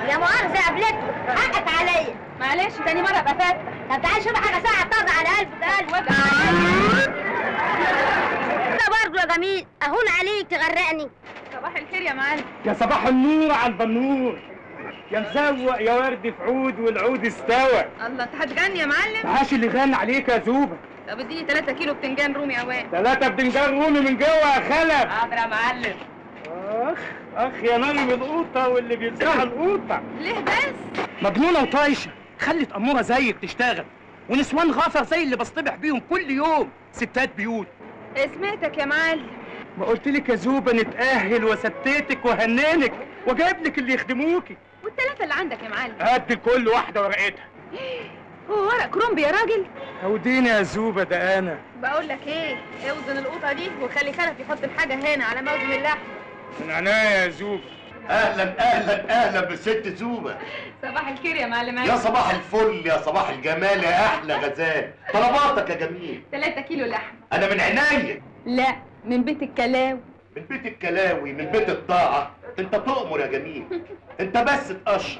يا مؤاخذة قابلتك حقك عليا معلش تاني مرة ابقى فات طب تعالي شوف حاجة ساعة طازة على قلب قلب وجع ده برضه يا جميل اهون عليك تغرقني صباح الخير يا معلم يا صباح النور على البنور يا مزوق يا ورد في عود والعود استوى الله انت هتغني يا معلم تعاش اللي غنى عليك يا زوبة طب اديني 3 كيلو بتنجان رومي اوان ثلاثة بدنجان رومي من جوه يا خلف حاضر يا معلم اخ اخ يا نايم القوطة واللي بيلسعها القوطة ليه بس مجنونة وطايشة خلت أمورة زيك تشتغل ونسوان غفر زي اللي بصطبح بيهم كل يوم ستات بيوت سمعتك يا معلم ما قلت لك يا زوبة نتأهل وستتك وهنانك وجايب لك اللي يخدموكي والثلاثة اللي عندك يا معلم ادي لكل واحدة ورقتها هو ورق كرومبي يا راجل هوديني يا زوبة ده أنا بقول لك ايه اوزن القوطة دي وخلي خلف يحط الحاجة هنا على موزن اللحم من عناية يا زوبة اهلا اهلا اهلا بالست زوبه صباح الخير يا معلم يا صباح الفل يا صباح الجمال يا احلى غزال طلباتك يا جميل 3 كيلو لحم انا من عينيا لا من بيت الكلاوي من بيت الكلاوي من بيت الطاعه انت تؤمر يا جميل انت بس تقشر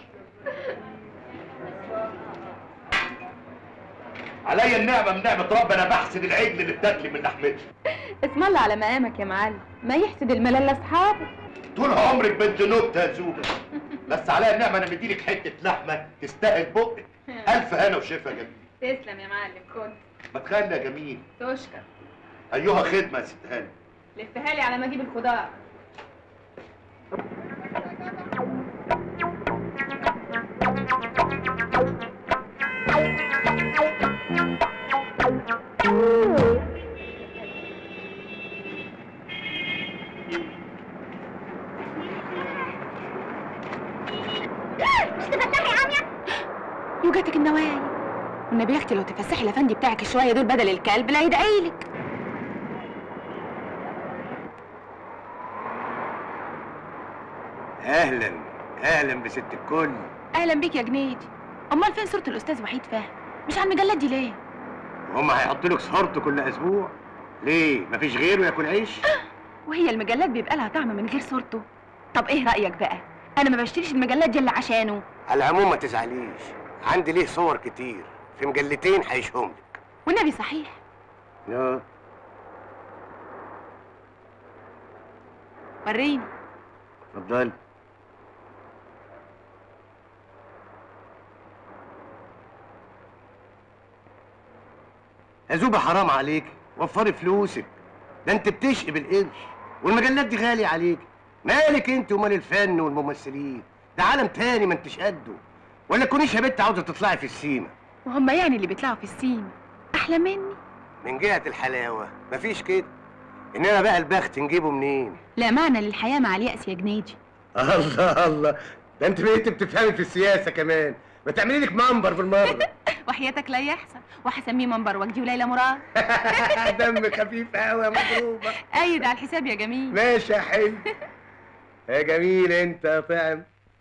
عليا النعمه من نعمه ربنا بحسد العجل اللي بتاكلي من لحمته اسم الله على مقامك يا معلم ما يحسد الملل لاصحابه طول عمرك بنت نكته يا زوبه بس عليا النعمه انا مديلك حته لحمه تستاهل بقك الف هنا وشفا يا جميل تسلم يا معلم كنت ما تخلي يا جميل تشكر ايها خدمه يا ست هاني لفها لي على ما اجيب الخضار مش تفتحي يا عمية وجاتك النوايا والنبي يا اختي لو تفسحي الافندي بتاعك شويه دول بدل الكلب لا يدعي لك اهلا اهلا بست الكل اهلا بيك يا جنيدي امال فين صوره الاستاذ وحيد فهمي مش على المجلات دي ليه هم هيحطوا لك صورته كل اسبوع ليه مفيش غيره ياكل عيش وهي المجلات بيبقى لها طعم من غير صورته طب ايه رايك بقى انا ما بشتريش المجلات دي الا عشانه على العموم ما تزعليش عندي ليه صور كتير في مجلتين هيشهم لك والنبي صحيح اه وريني اتفضلي يا زوبة حرام عليك وفري فلوسك ده انت بتشقي بالقرش والمجلات دي غالية عليك مالك انت ومال الفن والممثلين ده عالم تاني ما انتش قده ولا تكونيش يا بنت عاوزة تطلعي في السيما وهم يعني اللي بيطلعوا في السيما احلى مني من جهة الحلاوة مفيش كده انما بقى البخت نجيبه منين لا معنى للحياه مع الياس يا جنيدي الله الله ده انت بقيت بتفهمي في السياسة كمان ما تعملي لك منبر بالمرة وحياتك لا يحصل وهسميه منبر وجدي وليلى مراد دم خفيف قوي يا مضروبة ايد على الحساب يا جميل ماشي يا حلو يا جميل انت يا طعم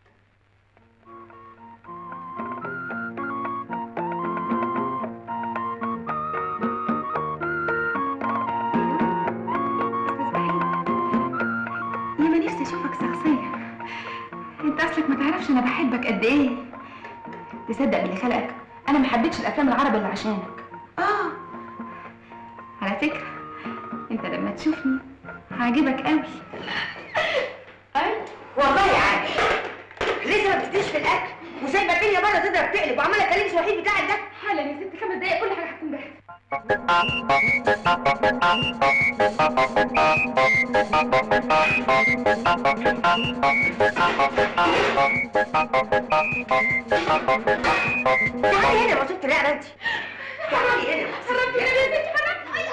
يا ما نفسي اشوفك شخصيا انت اصلك ما تعرفش انا بحبك قد ايه تصدق باللي خلقك انا ما حبيتش الافلام العربي اللي عشانك اه على فكره انت لما تشوفني هعجبك قوي والله عادي لسه ما بتديش في الاكل وسايبه الدنيا بره تضرب تقلب وعماله اكلمش وحيد بتاعك ده حالا يا ست خمس دقايق كل حاجه هتكون جاهزه تعالي هنا ما شفت الرقبه انت تعالي هنا حرمتي يا ستي حرمتي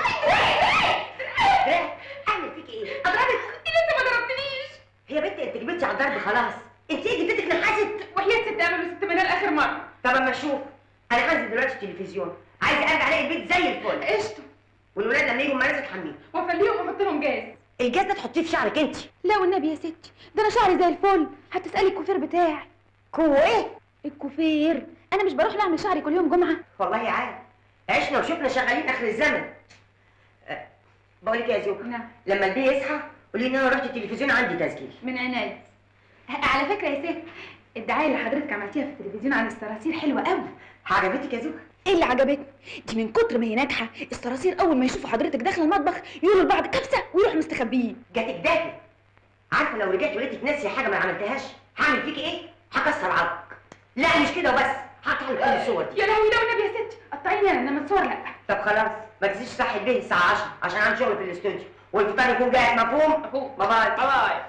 اعمل فيك ايه؟ اضربك لسه ما ضربتنيش هي بنت انت جبتي على الضرب خلاص انت ايه جدتك نحست وحياة ست امل وست منال اخر مره طب اما اشوف انا هنزل دلوقتي التلفزيون عايزه ارجع الاقي البيت زي الفل قشطه والولاد لما يجوا المدرسه تحميهم وافليهم واحط لهم جاز الجاز ده تحطيه في شعرك انت لا والنبي يا ستي ده انا شعري زي الفل هتسالي الكوفير بتاعي كو ايه؟ الكوفير انا مش بروح لاعمل شعري كل يوم جمعه والله عاد عشنا وشفنا شغالين اخر الزمن أه، بقول لك إيه يا زوجة نعم لما البي يصحى قولي ان انا رحت التلفزيون عندي تسجيل من عناية على فكره يا ست الدعايه اللي حضرتك عملتيها في التلفزيون عن الصراصير حلوه قوي عجبتك يا زوجة ايه اللي عجبتني دي من كتر ما هي ناجحه الصراصير اول ما يشوفوا حضرتك داخله المطبخ يقولوا لبعض كبسه ويروحوا مستخبيين جاتك دافي عارفه لو رجعت ولقيتك ناسيه حاجه ما عملتهاش هعمل فيكي ايه هكسر عظمك لا مش كده وبس هقطع لك كل الصور دي يا لهوي لا والنبي يا ستي قطعيني انا انما الصور لا طب خلاص ما تنسيش صحي البيه الساعه 10 عشان عندي شغل في الاستوديو والفطار يكون جاهز مفهوم مفهوم. باي باي باي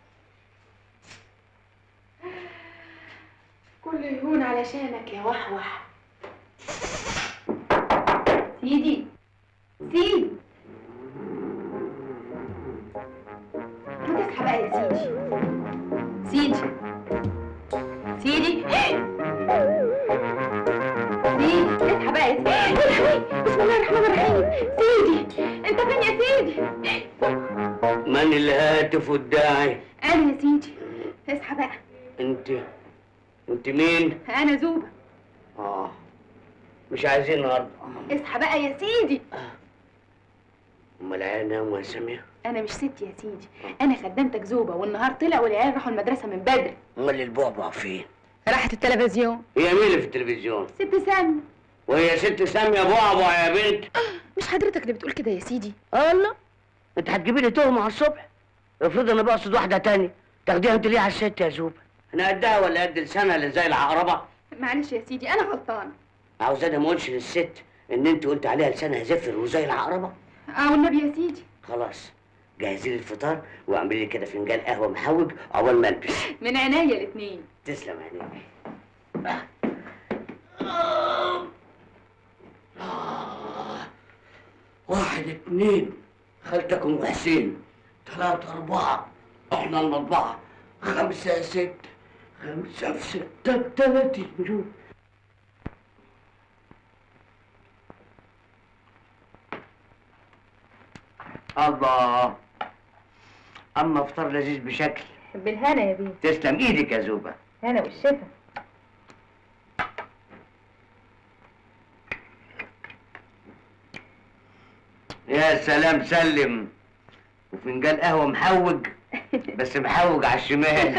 كله يهون علشانك يا وحوح سيدي سيدي ما تصحى بقى يا سيدي سيدي سيدي سيدي اصحى بقى يا سيدي يا لهوي بسم الله الرحمن الرحيم سيدي انت فين يا سيدي من الهاتف الداعي انا يا سيدي اصحى بقى انت انت مين انا زوبه اه مش عايزين النهارده اصحى بقى يا سيدي امال العيال ناموا يا ساميه انا مش ست يا سيدي انا خدمتك زوبه والنهار طلع والعيال راحوا المدرسه من بدري امال البعبع فين راحت التلفزيون هي مين اللي في التلفزيون ست سامي وهي ست ساميه بعبع يا بنت مش حضرتك اللي بتقول كده يا سيدي الله انت هتجيبي لي تهمه على الصبح افرض انا بقصد واحده تاني تاخديها انت ليه على الست يا زوبه انا قدها ولا قد لسانها اللي زي العقربه معلش يا سيدي انا غلطانه عاوزاني ما اقولش للست ان انت قلت عليها لسانها زفر وزي العقربه اه والنبي يا سيدي خلاص جهزي لي الفطار واعملي لي كده فنجان قهوه محوج عقبال ما البس من عينيا الاتنين تسلم عينيك واحد اتنين خالتك ام حسين ثلاثة أربعة احنا المطبعة خمسة ستة خمسة في ستة بتلاتين مليون الله أما فطار لذيذ بشكل بالهنا يا بيه تسلم ايدك يا زوبة هنا والشفا يا سلام سلم وفنجان قهوة محوج بس محوج على الشمال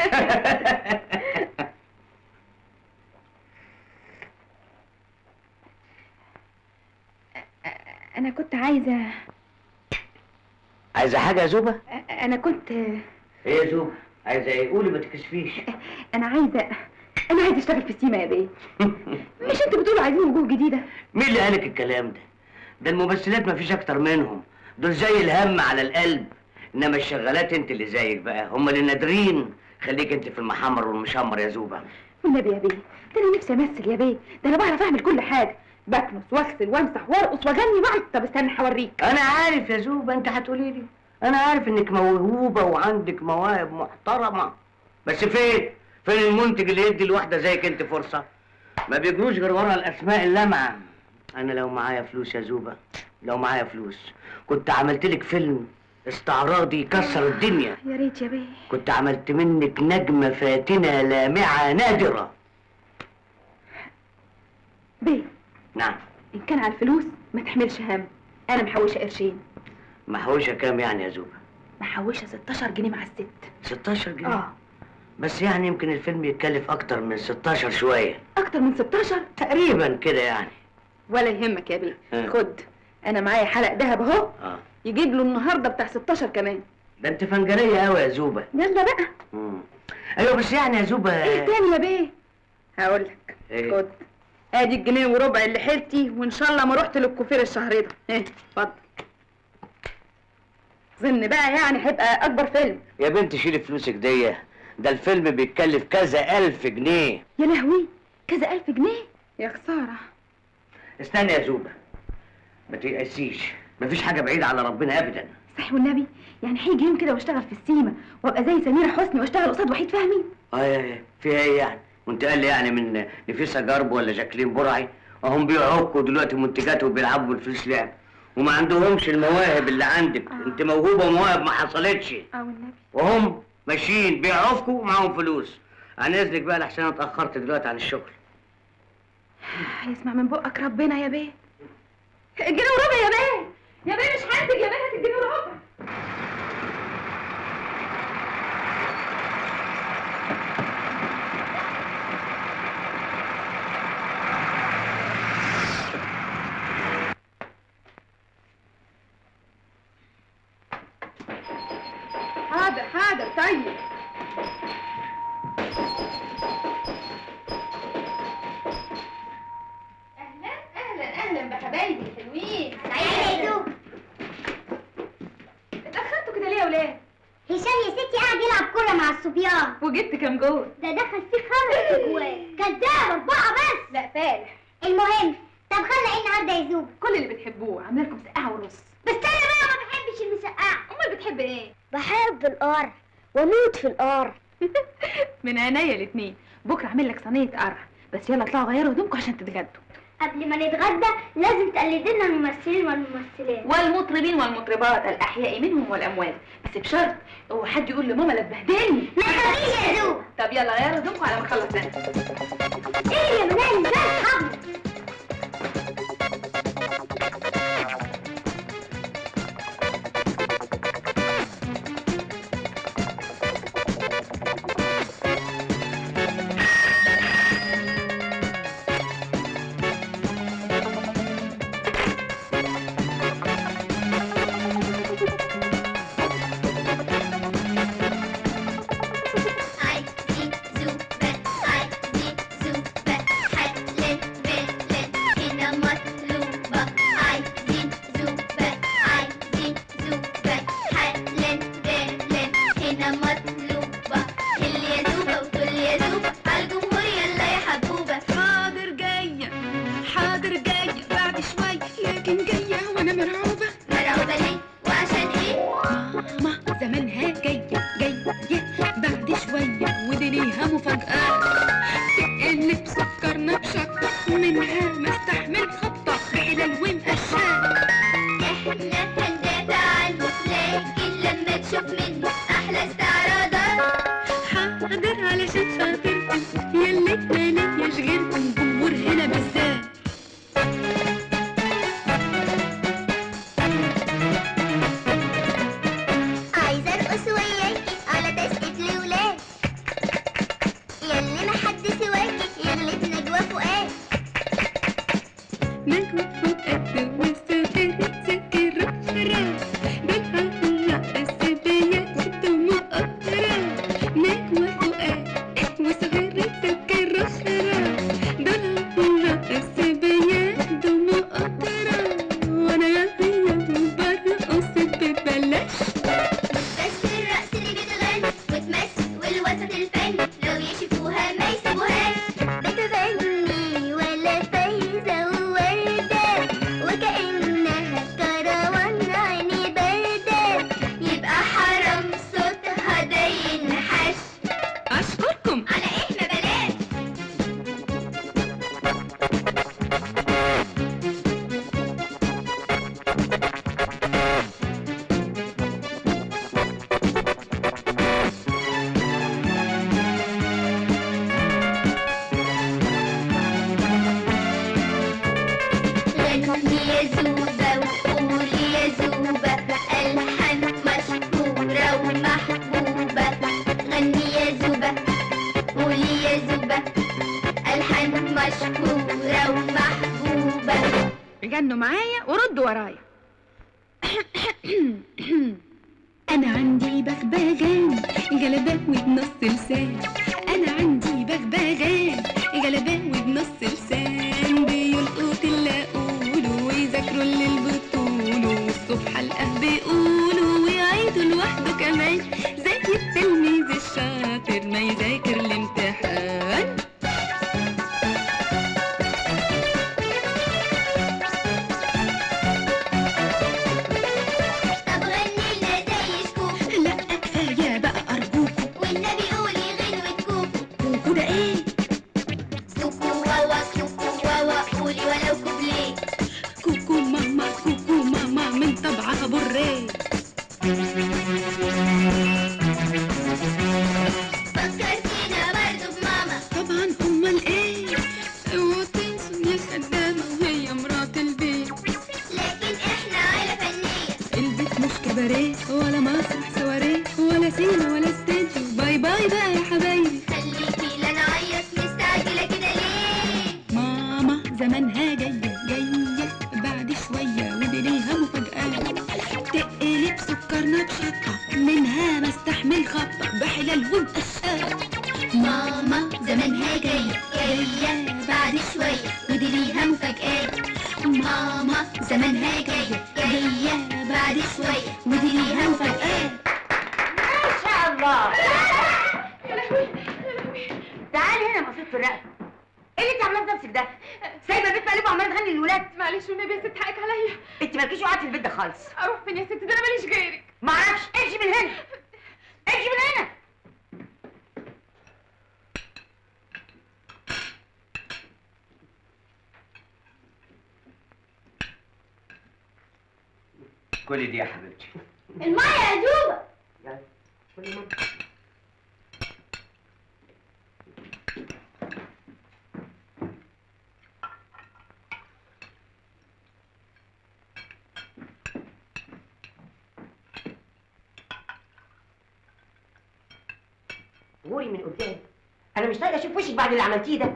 انا كنت عايزه عايزة حاجة يا زوبة؟ انا كنت ايه يا زوبة؟ عايزة ايه؟ قولي ما تكسفيش انا عايزه انا عايزه اشتغل في السيما يا بيه مش انت بتقولوا عايزين وجوه جديده مين اللي قالك الكلام ده؟ ده الممثلات مفيش أكتر منهم دول زي الهم على القلب إنما الشغالات أنت اللي زيك بقى هم اللي نادرين خليك أنت في المحمر والمشمر يا زوبة والنبي يا بيه ده انا نفسي امثل يا بيه ده انا بعرف اعمل كل حاجه بكنس واغسل وامسح وارقص واغني واعمل طب استنى هوريك أنا عارف يا زوبة أنت هتقولي لي أنا عارف إنك موهوبة وعندك مواهب محترمة بس فين؟ فين المنتج اللي يدي لواحدة زيك أنت فرصة؟ ما بيجروش غير ورا الأسماء اللامعة أنا لو معايا فلوس يا زوبة لو معايا فلوس كنت عملت لك فيلم استعراضي يكسر الدنيا يا ريت يا بيه كنت عملت منك نجمة فاتنة لامعة نادرة بيه نعم ان كان على الفلوس ما تحملش هم انا محوشه قرشين محوشة كام يعني يا زوبة؟ محوشه 16 جنيه مع الست 16 جنيه اه بس يعني يمكن الفيلم يتكلف أكتر من 16 شوية اكتر من 16 تقريبا كده يعني ولا يهمك يا بيه ها. خد انا معايا حلق ذهب اهو اه يجيب له النهارده بتاع 16 كمان ده انت فنجرية قوي يا زوبة يلا بقى مم. ايوه بس يعني يا زوبة ايه تاني يا بيه هقول لك إيه؟ خد ادي الجنيه وربع اللي حيلتي وان شاء الله ما رحت للكوفير الشهر ده ايه اتفضل ظن بقى يعني هيبقى اكبر فيلم يا بنت شيلي فلوسك دي ده الفيلم بيتكلف كذا ألف جنيه يا لهوي كذا الف جنيه يا خساره استنى يا زوبة ما تيأسيش مفيش حاجة بعيدة على ربنا أبدا صحيح والنبي يعني هيجي يوم كده واشتغل في السيما وابقى زي سميرة حسني واشتغل قصاد وحيد فهمي اه يا- يا، فيها ايه يعني؟ وانت قال لي يعني من نفيسة جرب ولا جاكلين برعي اهم بيعكوا دلوقتي منتجات وبيلعبوا بالفلوس لعب وما عندهمش المواهب اللي عندك انت موهوبة ومواهب ما حصلتش اه والنبي وهم ماشيين بيعوفكوا ومعاهم فلوس عن اذنك بقى لحسن انا اتاخرت دلوقتي عن الشغل هيسمع من بقك ربنا يا بيه الجنيه وربع يا بيه يا بيه مش هنتج يا بيه هات الجنيه وربع صبيان وجبت كام جول ده دخل فيه خمس اجوال كداب اربعه بس لا فالح المهم طب خلى ايه النهارده يا زوب كل اللي بتحبوه عامله لكم سقعه ورز بس انا بقى ما بحبش المسقعه امال بتحب ايه بحب القرع واموت في القرع من عينيا الاتنين بكره اعمل لك صينيه قرع بس يلا اطلعوا غيروا هدومكم عشان تتغدوا قبل ما نتغدى لازم تقلدي لنا الممثلين والممثلات والمطربين والمطربات الاحياء منهم والاموات بس بشرط هو حد يقول لماما لا تبهدلني ما تخافيش يا زوب طب يلا غيروا هدومكم على ما اخلص انا ايه يا منال ده حبل عايزين زوبة عايزين زوبة حلن بلن هنا مطلوبة عايزين زوبة عايزين زوبة حلن بلن هنا مطلوبة كل يا زوبة وكل يا زوبة عالجمهور يلا يا حبوبة حاضر جايه حاضر جايه بعد شوي لكن جايه وانا مرعوبه مرعوبة ليه وعشان ايه ماما زمانها جايه جايه بعد شويه ودي ليها مفاجاه اللي بسكرنا بشطه منها ما استحمل خبطه بعلل ومقشاه احنا هندافع عنه لكن لما تشوف منه احلى استعراضات حاضر علشان خاطركم يلي ماليش غيركم جمهور هنا بالذات عايزة ارقص وياكي على دستة الولاد يلي ما حد سواكي يلي بنجوى فؤاد نجوى فؤاد والسكر سكر رشرة بالهلا السبيات دموع قطرة نجوى فؤاد وصغر سكر رشرة بالهلا السبيات دموع قطرة وانا يا هيا برقص ببلاش بس الرقص اللي بتغني وتمثل والوسط الفني لو يشوفوها ما يسيبوهاش بتغني ولا فايزة ووردة وكأنها كروان عيني باردة يبقى حرام صوتها ده ينحش اشكركم على ايه ما بلاش غني يا زوبة وقولي يا زوبة ألحان مشهورة ومحبوبة غني يا زوبة قولي يا زوبة ألحان مشهورة ومحبوبة غنوا معايا وردوا ورايا انا عندي بغبغان جلباوي بنص لسان انا عندي بغبغان جلباوي بنص لسان بيلقوا تلاقوله ويذاكروا اللي البطولوا والصبح القه بيقولوا ويعيدوا لوحده كمان زي التلميذ الشاطر ما يذاكر الامتحان طب غني لنا زي شكوكو لا كفايه بقى ارجوكوا والنبي قولي غنوة كوكو كوكو ده ايه كوكو واوا كوكو واوا قولي ولو كوبليه كوكو ماما كوكو ماما من طبعها بريه فكرتينا برضو بماما طبعا امال ايه اوعوا تنسوا يا خدامه وهي مرات البيت لكن احنا عيلة فنية البيت مش كباريه ولا مسرح سواريه ولا سينما ولا استديو باي باي بقى يا حبايبي خليكي لا نعيط مستعجلة كده ليه ماما زمانها جايه جايه بعد شويه ودي ليها مفاجاه تقلب سكرنا بشطه منها ما استحمل خبطه بحلال ومقشاه ماما زمانها جاية جاية بعد شوية ودي ليها مفاجآت ماما زمانها جاية جاية بعد شوية ودي ليها مفاجآت ما شاء الله تعالي هنا مصيد في الرقبه ايه اللي انت عاملاه في نفسك ده سايبه البيت مقلوبه وعماله تغني للولاد معلش والنبي يا ست حقك عليا انت مالكيش قاعد في البيت ده خالص اروح فين يا ست ده انا ماليش غيرك ما اعرفش امشي من هنا امشي من هنا كل دي يا حبيبتي المية يا زوبة غوري من قدام انا مش طايقه اشوف وشك بعد اللي عملتيه ده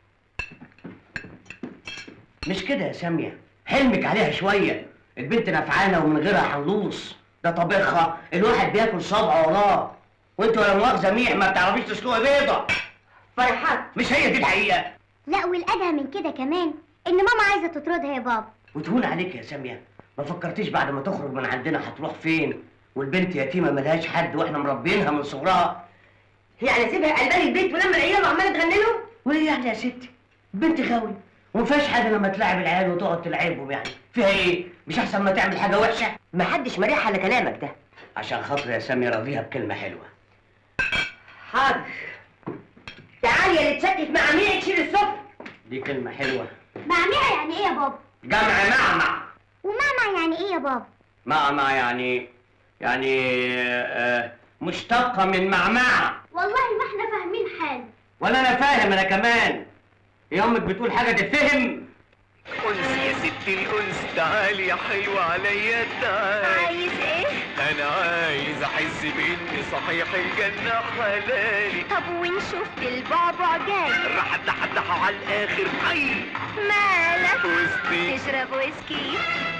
مش كده يا سامية حلمك عليها شوية البنت نفعانة ومن غيرها هنلوص ده طبيخها الواحد بياكل صبع وراه وانت ولا مؤاخذة ميح ما بتعرفيش تسلقي بيضة فرحات مش هي دي الحقيقة لا والأدهى من كده كمان إن ماما عايزة تطردها يا بابا وتهون عليك يا سامية ما فكرتيش بعد ما تخرج من عندنا هتروح فين والبنت يتيمة ملهاش حد واحنا مربينها من صغرها يعني اسيبها قلبان البيت ولما العيال وعماله تغني لهم وايه يعني يا ستي بنت غاوي وما فيهاش حاجة لما تلعب العيال وتقعد تلعبهم يعني فيها ايه مش احسن ما تعمل حاجة وحشة محدش مريح على كلامك ده عشان خاطر يا سامية راضيها بكلمة حلوة حاضر تعالي يا اللي تشكك مع مين تشيل السفر دي كلمة حلوة معمعة يعني إيه يا بابا؟ جمع معمع وماما يعني إيه يا بابا؟ معمع يعني يعني آه مشتقة من معمعة والله ما إحنا فاهمين حاجة ولا أنا فاهم أنا كمان يا أمك بتقول حاجة تتفهم أنس يا ست الأنس تعالي يا حلوة عليا تعالي عايز إيه؟ أنا عايز أحس بإن صحيح الجنة حلالي طب وإن شفت البعبع جاي راح أدحدح على الآخر حي مالك؟ وسطي تشرب ويسكي؟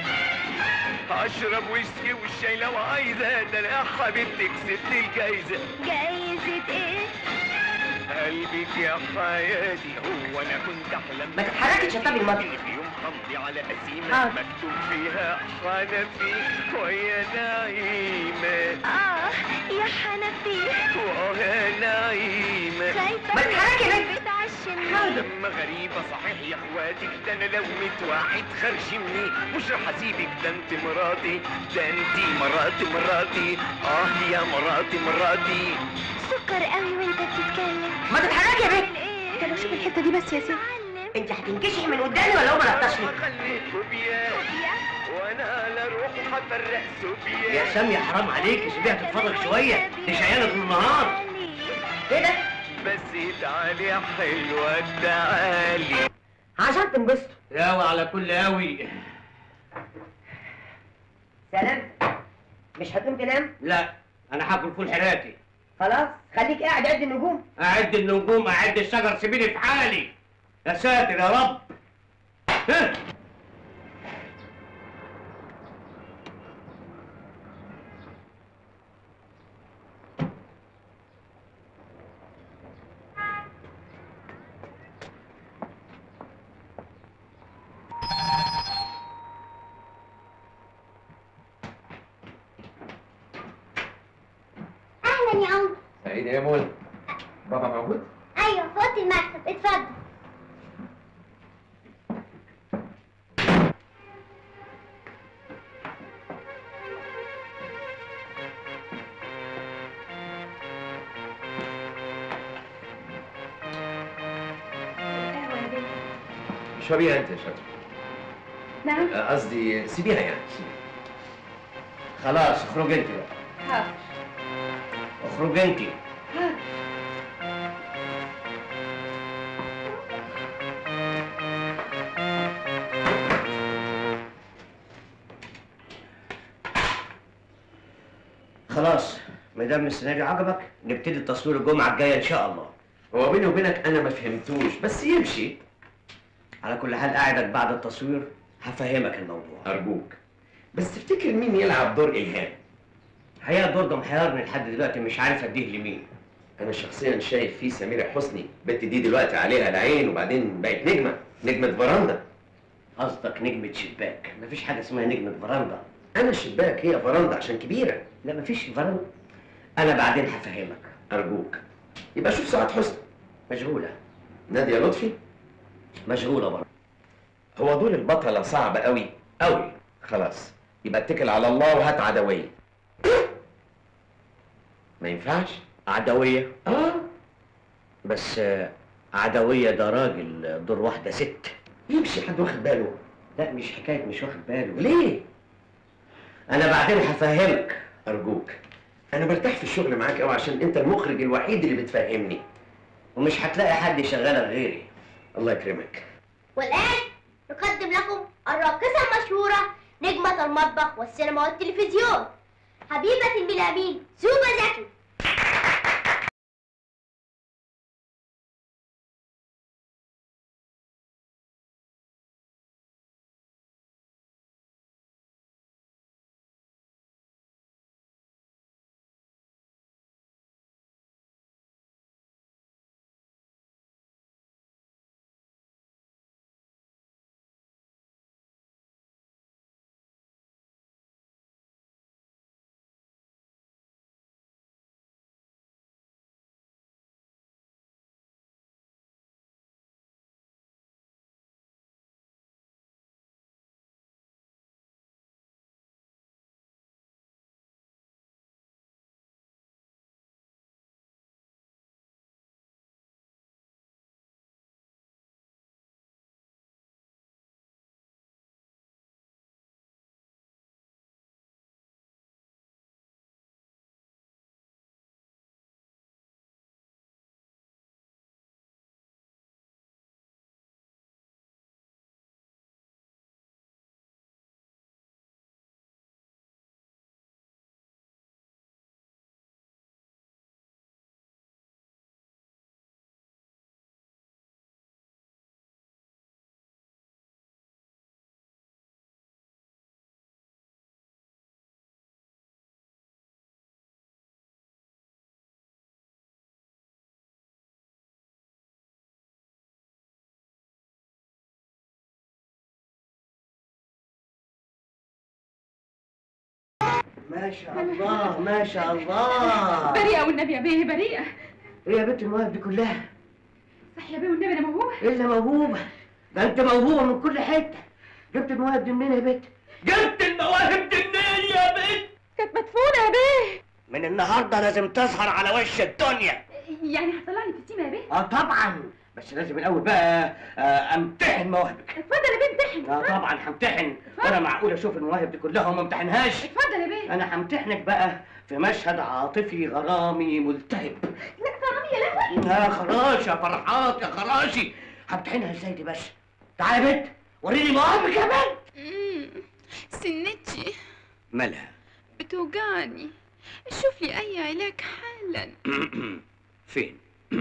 أشرب ويسكي والشاي لو عايزة ده أنا حبيبتي كسبت الجايزة جايزة إيه؟ قلبك يا حياتي هو أنا كنت أحلم ما تتحركي شطابي المطر. إن في يوم همضي على قسيمة حاضر. مكتوب فيها حنفي ويا نعيمة آه يا حنفي ويا نعيمة شايفة ما تتحركي يا بنت. بتعشمني لما غريبة صحيح يا اخواتك ده انا لو ميت واحد خرشمني مش راح اسيبك ده انت مراتي ده انت مراتي مراتي اه يا مراتي مراتي سكر قوي وانت بتتكلم ما تتحركي يا بنت ايه؟ طب شوف الحتة دي بس يا ست معلم. انت هتنكشي من قدامي ولا هو ما لطش لك خليت كوبيا وانا لا اروح هفرق سوبيا يا سامية حرام عليك سيبيها تتفرج شوية دي شقيانة طول النهار ايه ده بس تعالي يا حلوة تعالي عشان تنبسطوا ياوي على كل قوي سلام مش هتقوم تنام لا أنا هاكل فول حراتي خلاص خليك قاعد قد النجوم أعد النجوم أعد الشجر سيبيني في حالي يا ساتر يا رب ها اهلا يا عمرو سعيد يا منى بابا موجود؟ ايوه في اوضه المكتب اتفضل اشربيها انت يا شاطر نعم آه، قصدي سيبيها يعني سيبيها خلاص اخرج انت بقى حاضر اخرج انت خلاص ما دام السيناريو عجبك نبتدي التصوير الجمعه الجايه ان شاء الله هو بيني وبينك انا ما فهمتوش بس يمشي على كل حال قاعدك بعد التصوير هفهمك الموضوع ارجوك بس تفتكر مين يلعب دور الهام؟ الحقيقه الدور ده محيرني لحد دلوقتي مش عارف اديه لمين انا شخصيا شايف فيه سميرة حسني البت دي دلوقتي عليها العين وبعدين بقت نجمة نجمة فراندا قصدك نجمة شباك مفيش حاجة اسمها نجمة فراندا انا الشباك هي فراندا عشان كبيرة لا مفيش فراندا أنا بعدين هفهمك ارجوك يبقى شوف سعاد حسني مشغولة نادية لطفي مشغولة برضه هو دور البطلة صعب قوي قوي خلاص يبقى اتكل على الله وهات عدوية ما ينفعش عدوية اه بس آه، عدوية ده راجل دور واحدة ست يمشي حد واخد باله لا مش حكاية مش واخد باله ليه أنا بعدين هفهمك ارجوك انا برتاح في الشغل معاك قوي عشان انت المخرج الوحيد اللي بتفهمني ومش هتلاقي حد يشغلك غيري الله يكرمك والآن نقدم لكم الراقصة المشهورة نجمة المطبخ والسينما والتلفزيون حبيبة الميلامين زوبة زكي ما شاء الله ما شاء الله بريئة والنبي يا بيه بريئة ايه يا بنت المواهب دي كلها صح يا بيه والنبي انا موهوبة الا موهوبة ده انت موهوبة من كل حتة جبت المواهب دي منين يا بنت؟ جبت المواهب دي منين يا بنت كانت مدفونة يا بيه من النهارده لازم تظهر على وش الدنيا يعني هتطلعني في السيما يا بيه اه طبعا بس لازم الاول بقى آه امتحن مواهبك اتفضل يا بيه امتحن اه طبعا همتحن وانا معقول اشوف المواهب دي كلها وما امتحنهاش اتفضل يا بيه انا همتحنك بقى في مشهد عاطفي غرامي ملتهب لا غرامي يا لهوي يا خراش يا فرحات يا خراشي همتحنها ازاي دي بس تعالى يا بنت وريني مواهبك يا بنت سنتي مالها بتوجعني شوف لي أي علاج حالا فين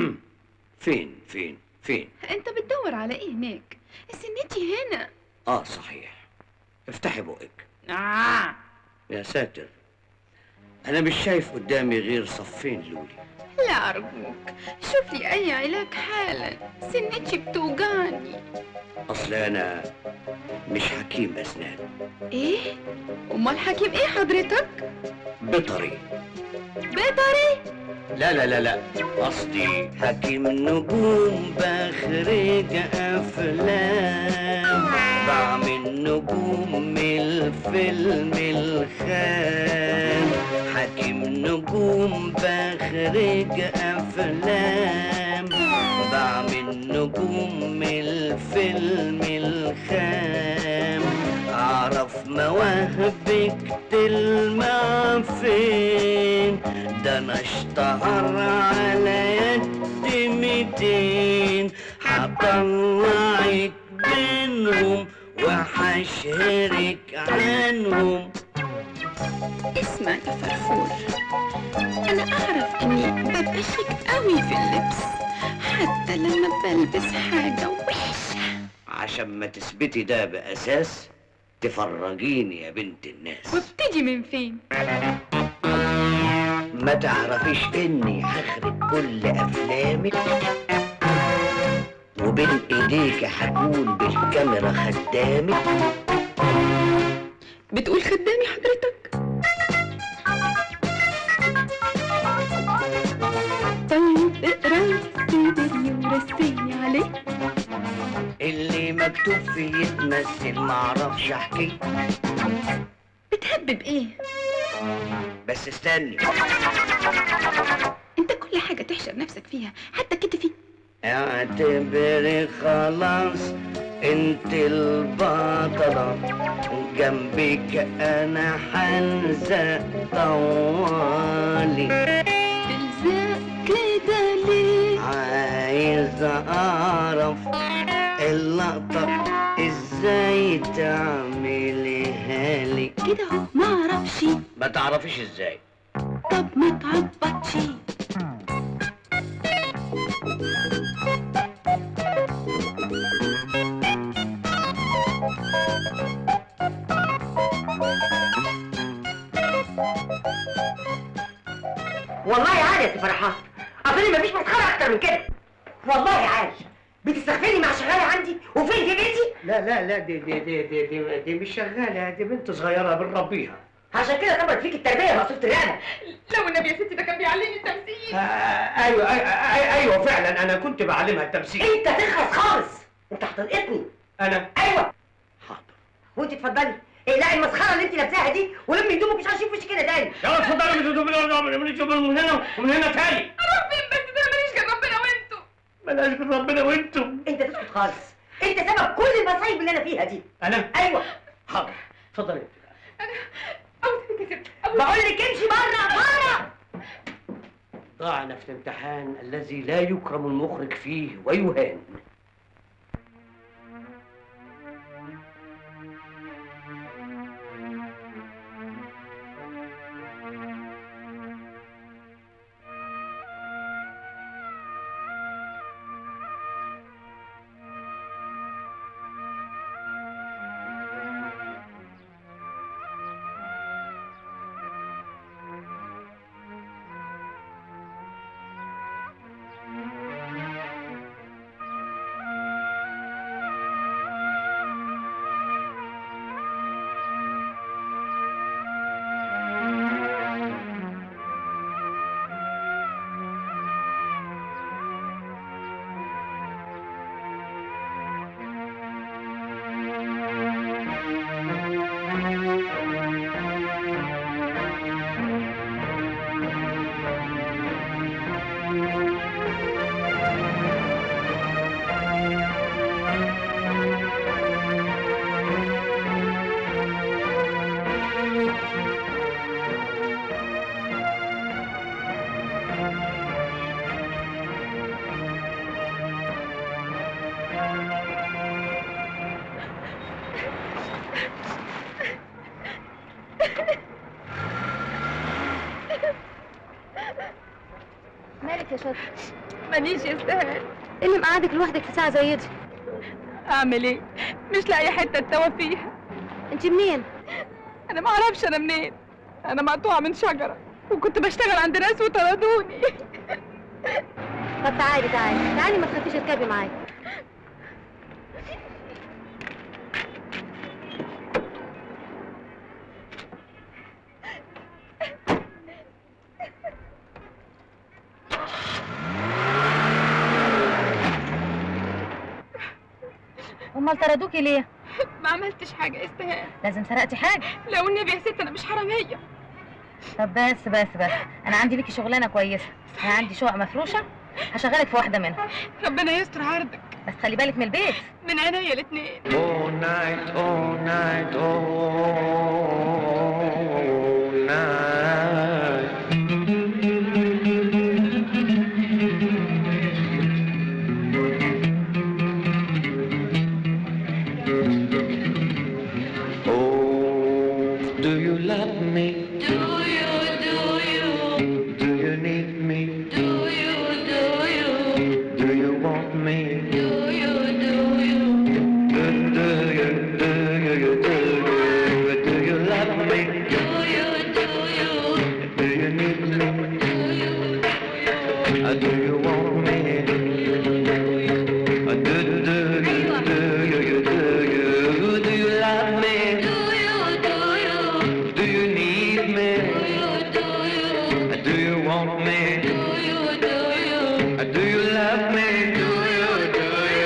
فين فين فين أنت بتدور على إيه هناك سنتي هنا اه صحيح افتحي بقك آه. يا ساتر انا مش شايف قدامي غير صفين لولي لا أرجوك شوف لي أي علاج حالا سنتي بتوجعني اصل انا مش حكيم اسنان إيه؟ أمال حكيم إيه حضرتك؟ بيطري بيطري؟ لا لا لا لا قصدي حكيم نجوم بخرج افلام بعمل نجوم من الفيلم الخام حكيم نجوم بخرج افلام بعمل نجوم من الفيلم الخام اعرف مواهبك تلمع فين ده انا اشتهر على يد ميتين هطلعك بينهم وهشهرك عنهم اسمع يا فرفور أنا أعرف إني ببقى شيك قوي في اللبس حتى لما بلبس حاجة وحشة عشان ما تثبتي ده بأساس تفرجيني يا بنت الناس وابتدي من فين؟ ما تعرفيش اني هخرج كل افلامك وبين ايديك هكون بالكاميرا خدامك بتقول خدامي حضرتك؟ طيب اقرا السيناريو ليه؟ اللي مكتوب فيه يتمثل معرفش احكي بتهبب ايه؟ بس استني انت كل حاجة تحشر نفسك فيها حتى كتفي اعتبري خلاص انت البطلة جنبك انا حنزق طوالي تلزق كده ليه؟ عايز اعرف اللقطة ازاي تعمليها لي كده اهو ما اعرفش ما تعرفيش ازاي طب ما تعبطش والله عادي يا سي فرحات اظن مفيش مسخره اكتر من كده والله عادي بتستغفلي مع شغاله عندي وفين في بيتي لا لا لا دي دي دي دي, دي, دي مش شغالة دي بنت صغيرة بنربيها عشان كده طبعت فيك التربيه مقصوده الرقبه لو النبي يا ستي ده كان بيعلمني التمثيل آه ايوه ايوه ايوه فعلا انا كنت بعلمها التمثيل انت تخلص خالص انت هتلقطني انا ايوه حاضر وانت اتفضلي اقلعي المسخره اللي انت لابساها دي ولمي هدومك مش هشوف وشك كده تاني يلا اتفضلي من من من من هنا ومن هنا تاني اروح فين بس ده ماليش غير ربنا وانتوا بلاش من ربنا وانتم انت تسكت خالص انت سبب كل المصايب اللي انا فيها دي انا ايوه حاضر اتفضلي اوصلك يا ستي بقول لك امشي بره بره ضعنا في الامتحان الذي لا يكرم المخرج فيه ويهان مالك يا شاطر ماليش يا استهان ايه اللي مقعدك لوحدك في ساعه زي دي اعمل ايه مش لاقي حته اتوه فيها انت منين انا ما اعرفش انا منين انا مقطوعه من شجره وكنت بشتغل عند ناس وطردوني طب تعالي تعالي تعالي ما تخافيش اركبي معايا امال طردوكي ليه ما عملتش حاجه يا استهان لازم سرقتي حاجه لو النبي يا ست انا مش حراميه طب بس بس بس انا عندي ليكي شغلانه كويسه انا عندي شقق مفروشه هشغلك في واحده منهم ربنا يستر عرضك بس خلي بالك من البيت من عينيا الاتنين All night, all night, all night. Oh, do you love me? Do you, do you? Do you need me? Do you, do you? Do you want me? Do you, do you? Do, do you, do you, do you? Do you love me? Do you, do you? Do you need me? Do you, do you? Do you want me? Do, do, do you, do you, do you? Do you love me? Do you, do you? Do you need me? Do you, do you? Do you want me? Do you, do you? Do you love me? Do you, do you?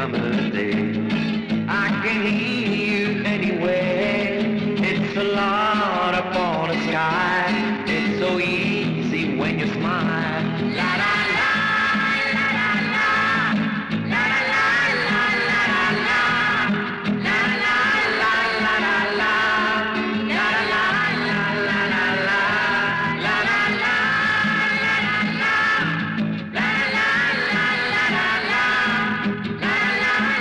time of day. I can hear you anywhere. It's a lot up on the sky. It's so easy when you smile. La la la, la la la, la la la, la la la la, la la la la la la, la la la la la la la, la la la la la la, la la la la la la.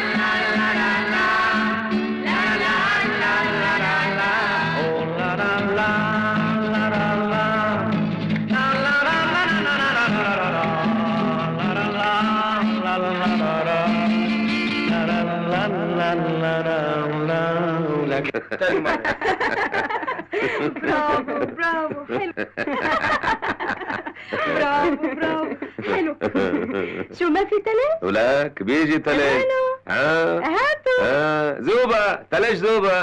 تاني مرة برافو برافو حلو برافو برافو حلو شو ما في تلات؟ ولك بيجي تلاش ها هاتوا ها زوبة تلاش زوبة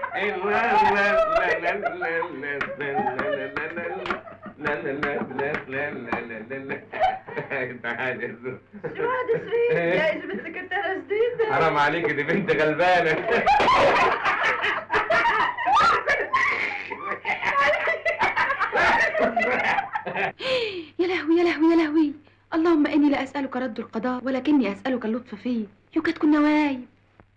شو هذا شريف؟ يا اجى بنت سكرتيرة جديدة حرام عليك دي بنت غلبانة يا لهوي يا لهوي يا لهوي اللهم اني لا اسالك رد القضاء ولكني اسالك اللطف فيه يوكاد كنا وايب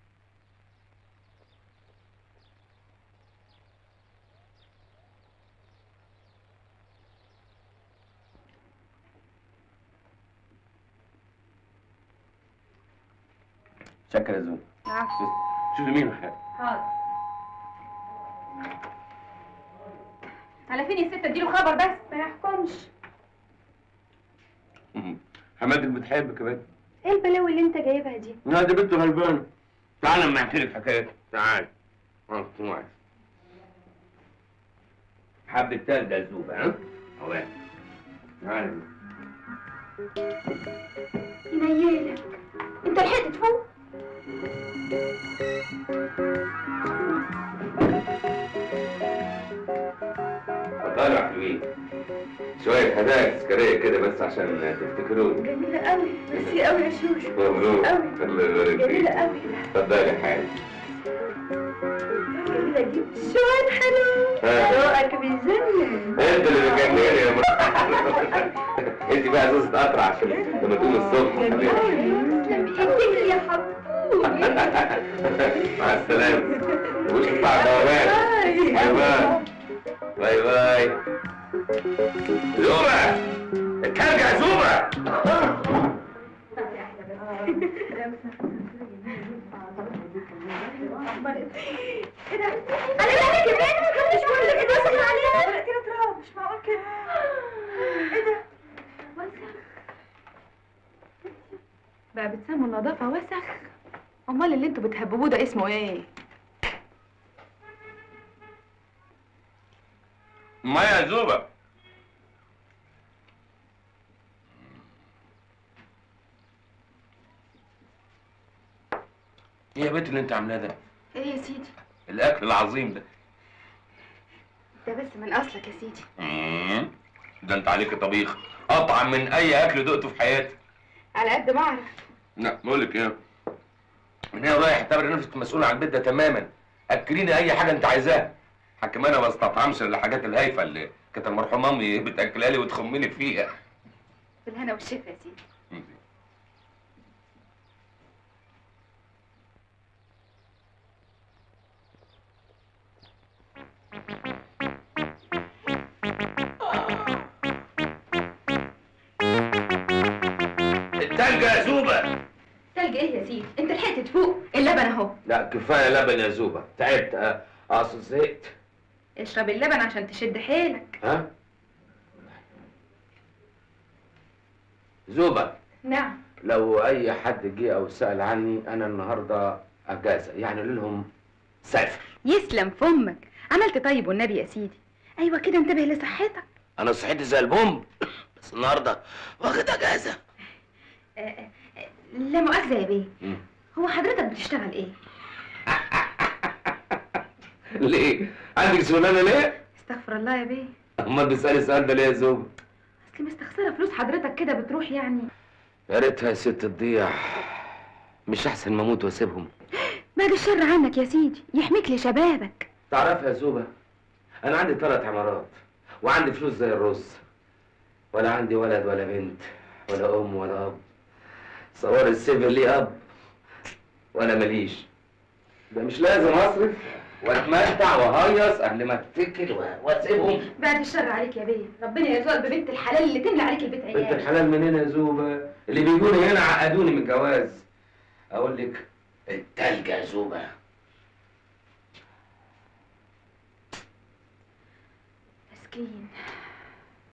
شكرا يا زوبة شوفي مين الحاجة حاضر على فين يا ست اديله خبر بس ما يحكمش حماد اللي بتحبك يا بنت ايه البلاوي اللي انت جايبها دي لا دي بنت غلبانة تعالى اما احكي لك حكاية تعال اه سمعت حب التالتة يا زوبة ها؟ اهو تعالى ينيلك انت لحقت تفوق طالع حلوين شوية هدايا تذكارية كده بس عشان تفتكروني جميلة قوي ميرسي قوي يا شوشو مبروك قوي الله يبارك جميلة فيك قوي اتفضلي يا حاج جميلة دي شوان حلو ها. ذوقك بيجنن انت اللي بتجنني يا مرة انت بقى ازازة قطرة عشان لما تقوم الصبح حبيبي تسلم ايديك يا حبوبي مع السلامة وش تطلع دوامات باي باي باي باي زوبة الكلب يا زوبة ايه ده؟ انا مالك يا بنت ما خدتش بالك كده وسخ عليها ورقتين تراب مش معقول كده ايه ده؟ وسخ بقى بتسموا النظافة وسخ امال اللي انتوا بتهببوه ده اسمه ايه؟ ما يا زوبة ايه يا بنت اللي انت عاملاه ده؟ ايه يا سيدي؟ الاكل العظيم ده ده بس من اصلك يا سيدي مم. ده انت عليك طبيخ اطعم من اي اكل دقته في حياتي على قد ما اعرف لا بقول لك ايه من هنا رايح اعتبر نفسك مسؤول عن البيت ده تماما اكليني اي حاجه انت عايزاها حكم انا ما بستطعمش الا الحاجات الهايفه اللي كانت المرحومه امي بتاكلها لي وتخمني فيها بالهنا والشفا يا سيدي التلجة يا زوبة تلج ايه يا سيدي؟ انت لحقت تفوق اللبن اهو لا كفايه لبن يا زوبة تعبت أه، اصل زهقت اشرب اللبن عشان تشد حيلك ها زوبة نعم لو اي حد جه او سال عني انا النهارده اجازه يعني قول لهم سافر يسلم فمك عملت طيب والنبي يا سيدي ايوه كده انتبه لصحتك انا صحتي زي البوم بس النهارده واخد اجازه آه، آه، لا مؤاخذة يا بيه مم. هو حضرتك بتشتغل ايه؟ ليه عندك شغلانه ليه استغفر الله يا بيه امال بتسالي السؤال ده ليه يا زوبة اصل مستخسرة فلوس حضرتك كده بتروح يعني يا ريتها يا ست تضيع مش احسن ما اموت واسيبهم بعد الشر عنك يا سيدي يحميك لشبابك تعرف يا زوبة انا عندي ثلاث عمارات وعندي فلوس زي الرز ولا عندي ولد ولا بنت ولا ام ولا اب صور السيفل لي اب وانا ماليش ده مش لازم اصرف واتمتع وهيص قبل ما اتكل و- واسيبهم بعد الشر عليك يا بيه ربنا يرزقك ببنت الحلال اللي تملى عليك البيت بنت عيال الحلال منين يا زوبة اللي بيجوني هنا عقدوني من الجواز اقول لك التلج يا زوبة مسكين